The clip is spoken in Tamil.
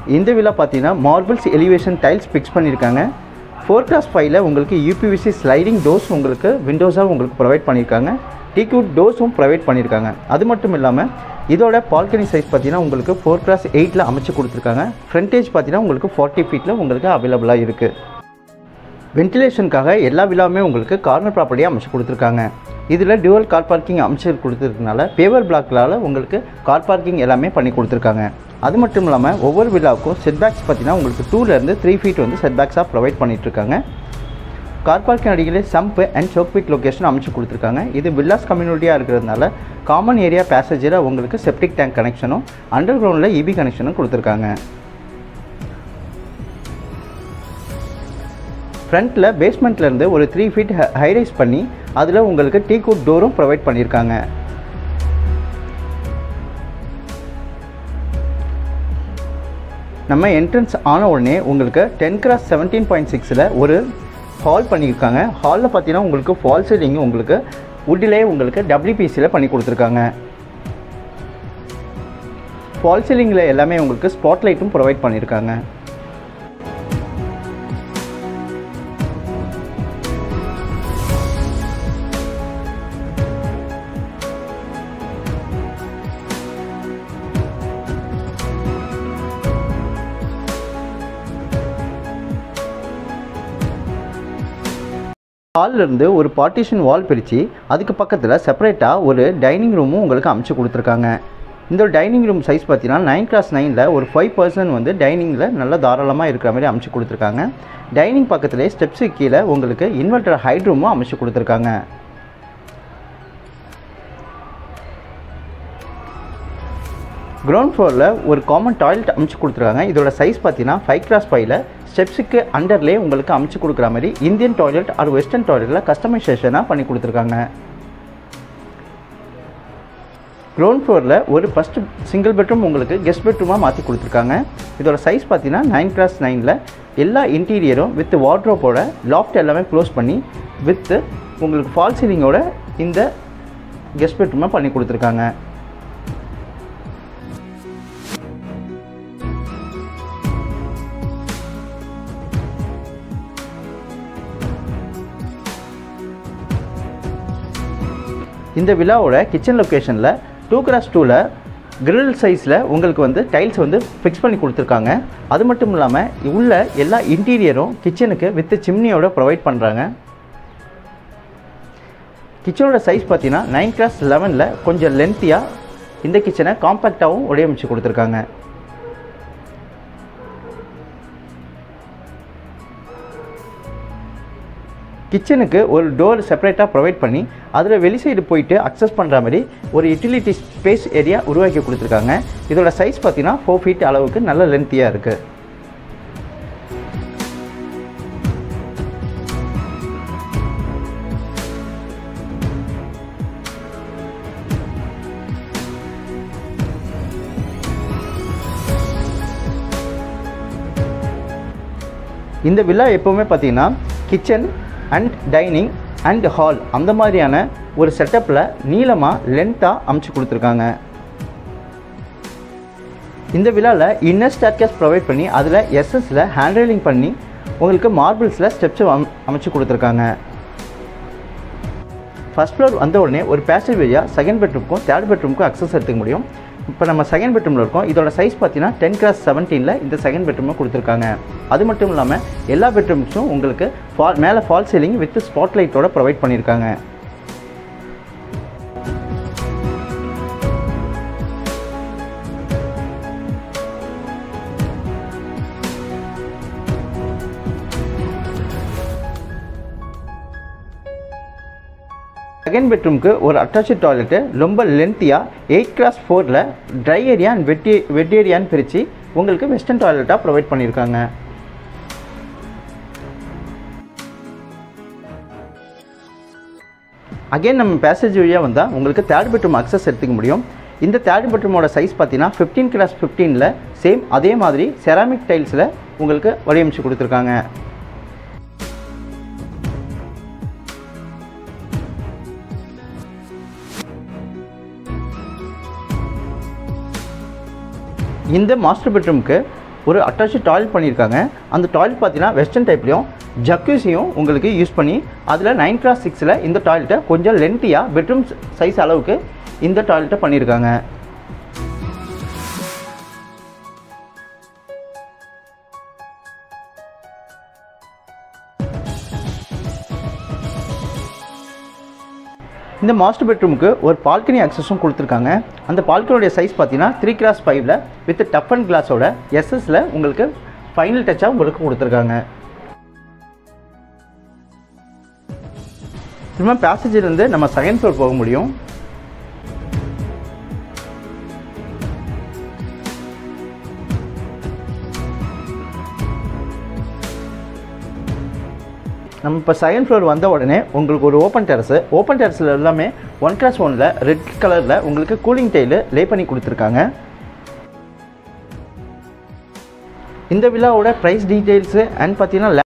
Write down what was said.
இந்த விழா பார்த்தீங்கன்னா மார்பிள்ஸ் எலிவேஷன் டைல்ஸ் ஃபிக்ஸ் பண்ணியிருக்காங்க ஃபோர் கிளாஸ் ஃபைவ்ல உங்களுக்கு யூபிவிசி ஸ்லைடிங் டோர்ஸ் உங்களுக்கு விண்டோஸாக உங்களுக்கு ப்ரொவைட் பண்ணியிருக்காங்க டிக்யூட் டோர்ஸும் ப்ரொவைட் பண்ணியிருக்காங்க அது மட்டும் இல்லாமல் இதோட பால்கனி சைஸ் பார்த்தீங்கன்னா உங்களுக்கு ஃபோர் கிளாஸ் எயிட்டில் அமைச்சு கொடுத்துருக்காங்க ஃப்ரண்டேஜ் பார்த்தீங்கன்னா உங்களுக்கு ஃபார்ட்டி ஃபீட்டில் உங்களுக்கு அவைலபிளாக இருக்குது வென்டிலேஷனுக்காக எல்லா விழாவுமே உங்களுக்கு கார்னர் ப்ராப்பர்ட்டியாக அமைச்சு கொடுத்துருக்காங்க இதில் டியூவல் கார் பார்க்கிங் அமைச்சு கொடுத்துருக்கனால பேவர் பிளாக்லால் உங்களுக்கு கார் பார்க்கிங் எல்லாமே பண்ணி கொடுத்துருக்காங்க அது மட்டும் இல்லாமல் ஒவ்வொரு விழாவுக்கும் செட்பேக்ஸ் பார்த்தீங்கன்னா உங்களுக்கு டூலேருந்து த்ரீ ஃபீட் வந்து செட்பேக்ஸாக ப்ரொவைட் பண்ணிகிட்ருக்காங்க கார் பார்க்கிங் அடிக்கடி சம்ப் அண்ட் சோக்பிட் லொக்கேஷன் அமைச்சு கொடுத்துருக்காங்க இது வில்லாஸ் கம்யூனிட்டியாக இருக்கிறதுனால காமன் ஏரியா பேசேஜில் உங்களுக்கு செப்டிக் டேங்க் கனெக்ஷனும் அண்டர் கிரவுண்டில் இபி கனெக்ஷனும் கொடுத்துருக்காங்க ஃப்ரண்ட்டில் பேஸ்மெண்ட்லேருந்து ஒரு த்ரீ ஃபீட் ஹைரைஸ் பண்ணி அதில் உங்களுக்கு டீ கூட் டோரும் ப்ரொவைட் பண்ணியிருக்காங்க நம்ம என்ட்ரன்ஸ் ஆன உடனே உங்களுக்கு டென் கிராஸ் செவன்டீன் பாயிண்ட் சிக்ஸில் ஒரு ஹால் பண்ணியிருக்காங்க ஹாலில் பார்த்தீங்கன்னா உங்களுக்கு ஃபால் சீலிங் உங்களுக்கு வுட்டிலே உங்களுக்கு டபிள்யூபிசியில் பண்ணி கொடுத்துருக்காங்க ஃபால் சீலிங்கில் எல்லாமே உங்களுக்கு ஸ்பாட் லைட்டும் ப்ரொவைட் பண்ணியிருக்காங்க ஹாலில் இருந்து ஒரு பார்ட்டிஷன் வால் பிரித்து அதுக்கு பக்கத்தில் செப்பரேட்டாக ஒரு டைனிங் ரூமும் உங்களுக்கு அமைச்சு கொடுத்துருக்காங்க இந்த டைனிங் ரூம் சைஸ் பார்த்தீங்கன்னா நைன் கிளாஸ் நைனில் ஒரு ஃபைவ் பர்சன்ட் வந்து டைனிங்கில் நல்லா தாராளமாக இருக்கிற மாதிரி அமைச்சு கொடுத்துருக்காங்க டைனிங் பக்கத்துலேயே ஸ்டெப்ஸு கீழே உங்களுக்கு இன்வெர்டர் ஹைட் ரூமும் அமைச்சு கொடுத்துருக்காங்க கிரவுண்ட் ஃப்ளோரில் ஒரு காமன் டாய்லெட் அமைச்சு கொடுத்துருக்காங்க இதோட சைஸ் பார்த்தீங்கன்னா ஃபைவ் கிளாஸ் ஃபைவ்ல ஸ்டெப்ஸுக்கு அண்டர்லேயே உங்களுக்கு அமைச்சு கொடுக்குற மாதிரி இந்தியன் டாய்லெட் ஆர் வெஸ்டர்ன் டாய்லெட்டில் கஸ்டமைசேஷனாக பண்ணி கொடுத்துருக்காங்க கிரவுண்ட் ஃப்ளோரில் ஒரு ஃபஸ்ட்டு சிங்கிள் பெட்ரூம் உங்களுக்கு கெஸ்ட் பெட்ரூமாக மாற்றி கொடுத்துருக்காங்க இதோட சைஸ் பார்த்தீங்கன்னா நைன் கிளாஸ் நைனில் எல்லா இன்டீரியரும் வித் வார்ட்ரோப்போட லாஃப்ட் எல்லாமே க்ளோஸ் பண்ணி வித்து உங்களுக்கு ஃபால் சீலிங்கோட இந்த கெஸ்ட் பெட்ரூமை பண்ணி கொடுத்துருக்காங்க இந்த விழாவோட கிச்சன் லொக்கேஷனில் டூ கிராஸ் டூவில் கிரில் சைஸில் உங்களுக்கு வந்து டைல்ஸ் வந்து ஃபிக்ஸ் பண்ணி கொடுத்துருக்காங்க அது மட்டும் இல்லாமல் உள்ள எல்லா இன்டீரியரும் கிச்சனுக்கு வித் சிம்னியோட ப்ரொவைட் பண்ணுறாங்க கிச்சனோட சைஸ் பார்த்தீங்கன்னா நைன் கிளாஸ் லெவனில் கொஞ்சம் லென்த்தியாக இந்த கிச்சனை காம்பேக்டாகவும் உடையமைச்சு கொடுத்துருக்காங்க கிச்சனுக்கு ஒரு டோர் செப்பரேட்டாக ப்ரொவைட் பண்ணி அதில் வெளி சைடு போயிட்டு அக்சஸ் பண்ணுற மாதிரி ஒரு யூட்டிலிட்டி ஸ்பேஸ் ஏரியா உருவாக்கி கொடுத்துருக்காங்க இதோட சைஸ் பார்த்தீங்கன்னா ஃபோர் ஃபீட் அளவுக்கு நல்ல லென்த்தியாக இருக்குது இந்த வில்லா எப்போவுமே பார்த்தீங்கன்னா kitchen and dining and hall அந்த மாதிரியான ஒரு செட்டப்பில் நீளமாக லென்த்தாக அமைச்சு கொடுத்துருக்காங்க இந்த விழாவில் இன்னர் ஸ்டேர்கேஸ் ப்ரொவைட் பண்ணி அதில் எஸ்எஸில் ஹேண்ட் ரைலிங் பண்ணி உங்களுக்கு மார்பிள்ஸில் ஸ்டெப்ஸ் அமைச்சு கொடுத்துருக்காங்க ஃபஸ்ட் ஃப்ளோர் வந்த உடனே ஒரு பேசேஜ் வழியாக செகண்ட் பெட்ரூம்க்கும் தேர்ட் பெட்ரூமுக்கும் அக்சஸ் எடுத்துக்க முடியும் இப்போ நம்ம செகண்ட் பெட்ரூமில் இருக்கோம் இதோட சைஸ் பார்த்தீங்கன்னா டென் கிளாஸ் செவன்டீனில் இந்த செகண்ட் பெட்ரூமை கொடுத்துருக்காங்க அது மட்டும் இல்லாமல் எல்லா பெட்ரூம்ஸும் உங்களுக்கு ஃபால் மேலே ஃபால் சீலிங் வித் ஸ்பாட் லைட்டோட ப்ரொவைட் பண்ணியிருக்காங்க செகண்ட் பெட்ரூம்க்கு ஒரு அட்டாச்சு டாய்லெட்டு ரொம்ப லென்த்தியாக எயிட் கிளாஸ் ஃபோரில் dry area and wet wet ஏரியான்னு பிரித்து உங்களுக்கு வெஸ்டர்ன் டாய்லெட்டாக ப்ரொவைட் பண்ணியிருக்காங்க அகைன் நம்ம பேசேஜ் வழியாக வந்தால் உங்களுக்கு தேர்ட் பெட்ரூம் அக்சஸ் எடுத்துக்க முடியும் இந்த தேர்ட் பெட்ரூமோட சைஸ் பார்த்தீங்கன்னா ஃபிஃப்டீன் கிளாஸ் ஃபிஃப்டீனில் சேம் அதே மாதிரி செராமிக் டைல்ஸில் உங்களுக்கு வடிவமைச்சு கொடுத்துருக்காங்க இந்த மாஸ்டர் பெட்ரூம்க்கு ஒரு அட்டாச்சு டாய்லெட் பண்ணியிருக்காங்க அந்த டாய்லெட் பார்த்தீங்கன்னா வெஸ்டர்ன் டைப்லையும் ஜக்கூசியும் உங்களுக்கு யூஸ் பண்ணி அதில் நைன் கிராஸ் சிக்ஸில் இந்த டாய்லெட்டை கொஞ்சம் லென்த்தியாக பெட்ரூம் சைஸ் அளவுக்கு இந்த டாய்லெட்டை பண்ணியிருக்காங்க இந்த மாஸ்டர் பெட்ரூமுக்கு ஒரு பால்கனி அக்சஸும் கொடுத்துருக்காங்க அந்த பால்கனியோடைய சைஸ் பார்த்தீங்கன்னா த்ரீ கிராஸ் ஃபைவ்ல வித் டஃப் அண்ட் கிளாஸோட எஸ்எஸ்ல உங்களுக்கு ஃபைனல் டச்சாக உங்களுக்கு கொடுத்துருக்காங்க திரும்ப பேசேஜிலேருந்து நம்ம செகண்ட் ஃப்ளோர் போக முடியும் நம்ம இப்போ செகண்ட் ஃப்ளோர் வந்த உடனே உங்களுக்கு ஒரு ஓப்பன் டெரஸு ஓப்பன் டெரஸில் எல்லாமே ஒன் கிளாஸ் ஒனில் ரெட் கலரில் உங்களுக்கு கூலிங் டைலு லே பண்ணி கொடுத்துருக்காங்க இந்த விழாவோட ப்ரைஸ் டீட்டெயில்ஸு அண்ட் பார்த்தீங்கன்னா